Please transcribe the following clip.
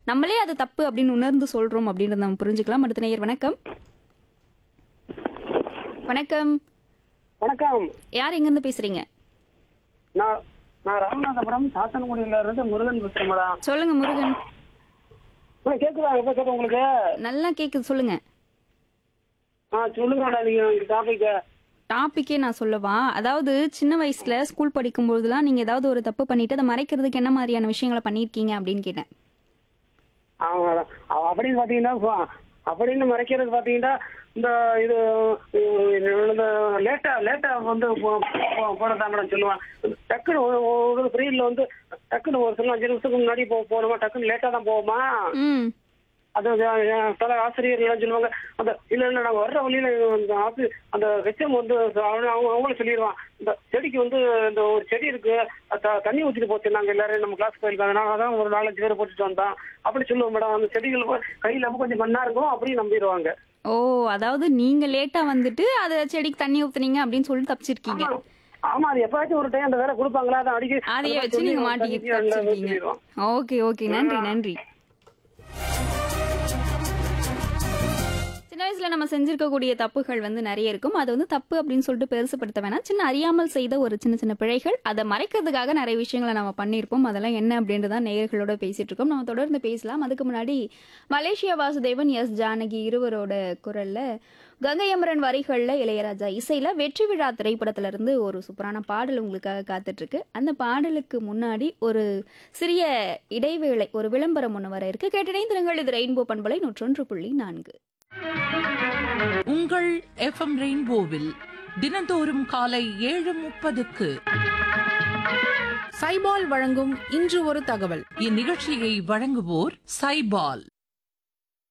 நம்மளே அது தப்பு அப்படின்னு உணர்ந்து சொல்றோம் அப்படின்றத நம்ம புரிஞ்சுக்கலாம் அடுத்த நேயர் வணக்கம் வணக்கம் வணக்கம் யார் எங்கிருந்து பேசுறீங்க நான் நான் ராமநாதபுரம் சாத்தன்குடியில இருந்து முருகன் பேசுறேன் மேடம் சொல்லுங்க முருகன் மேடம் கேக்குதா எப்ப கேட்க உங்களுக்கு நல்லா கேக்குது சொல்லுங்க ஆ சொல்லுங்க மேடம் நீங்க டாபிக் டாபிக்கே நான் சொல்லவா அதாவது சின்ன வயசுல ஸ்கூல் படிக்கும் போதெல்லாம் நீங்க ஏதாவது ஒரு தப்பு பண்ணிட்டு அதை மறைக்கிறதுக்கு என்ன மாதிரியான விஷயங்களை பண்ணிருக்கீங்க அப்படின்னு கேட்டேன் ஆமா மேடம் அவ அப்படின்னு பாத்தீங்கன்னா ப- அப்படின்னு மறைக்கிறது பாத்தீங்கன்னா இந்த இது இந்த லேட்டா லேட்டா வந்து போ- போ- போறதா மேடம் சொல்லுவான் டக்குன்னு ஒரு ஒரு பீரியட்ல வந்து டக்குன்னு ஒரு சில அஞ்சு நிமிஷத்துக்கு முன்னாடி போ போகணுமா டக்குன்னு லேட்டா தான் போவோமா ம் அது அஹ், பல ஆசிரியர்கள் எல்லாம் சொல்லுவாங்க அந்த இல்ல இல்ல நாங்க வர்ற வழியில அந்த ஆசி அந்த ஹெச்எம் வந்து அவங்க அவங்க- அவங்களும் சொல்லிடுவான் இந்த செடிக்கு வந்து இந்த ஒரு செடி இருக்கு அது த- தண்ணி ஊத்திட்டு போச்சு நாங்க எல்லாரும் நம்ம கிளாஸ் போயிருக்காங்க நாங்க தான் ஒரு நாலஞ்சு பேர் போட்டுட்டு வந்தோம் அப்படி சொல்லுவோம் மேடம் அந்த செடிகள் கொ- கையில அப்ப கொஞ்சம் மண்ணா இருக்கும் அப்படியும் நம்பிடுவாங்க ஓ அதாவது நீங்க லேட்டா வந்துட்டு அத செடிக்கு தண்ணி ஊத்துனீங்க அப்படின்னு சொல்லிட்டு தப்பிச்சிருக்கீங்க ஆமா. ஆமா அது எப்பயாச்சும் ஒரு டைம் அந்த வேலை கொடுப்பாங்களா அதை அடிக்க அதைய வச்சு நீங்க மாட்டிக்கிட்டு தப்பிச்சிருக்கீங்க ஓகே ஓகே நன்றி நன்றி சின்ன வயசுல நம்ம செஞ்சிருக்கக்கூடிய தப்புகள் வந்து நிறைய இருக்கும் அது வந்து தப்பு அப்படின்னு சொல்லிட்டு பெருசுப்படுத்த வேணாம் சின்ன அறியாமல் செய்த ஒரு சின்ன சின்ன பிழைகள் அதை மறைக்கிறதுக்காக நிறைய விஷயங்களை நம்ம பண்ணியிருப்போம் அதெல்லாம் என்ன அப்படின்றத நேயர்களோட பேசிட்டு இருக்கோம் நம்ம தொடர்ந்து பேசலாம் அதுக்கு முன்னாடி மலேசியா வாசுதேவன் எஸ் ஜானகி இருவரோட குரல்ல கங்கை அமரன் வரிகள்ல இளையராஜா இசையில வெற்றி விழா திரைப்படத்துல இருந்து ஒரு சூப்பரான பாடல் உங்களுக்காக காத்துட்டு இருக்கு அந்த பாடலுக்கு முன்னாடி ஒரு சிறிய இடைவேளை ஒரு விளம்பரம் ஒன்று வர இருக்கு கேட்டிடைந்திருங்கள் இது ரெயின்போ பண்பலை நூற்றொன்று புள்ளி நான்கு உங்கள் எஃப்எம் ரெயின்போவில் தினந்தோறும் காலை ஏழு முப்பதுக்கு சைபால் வழங்கும் இன்று ஒரு தகவல் இந்நிகழ்ச்சியை வழங்குவோர் சைபால்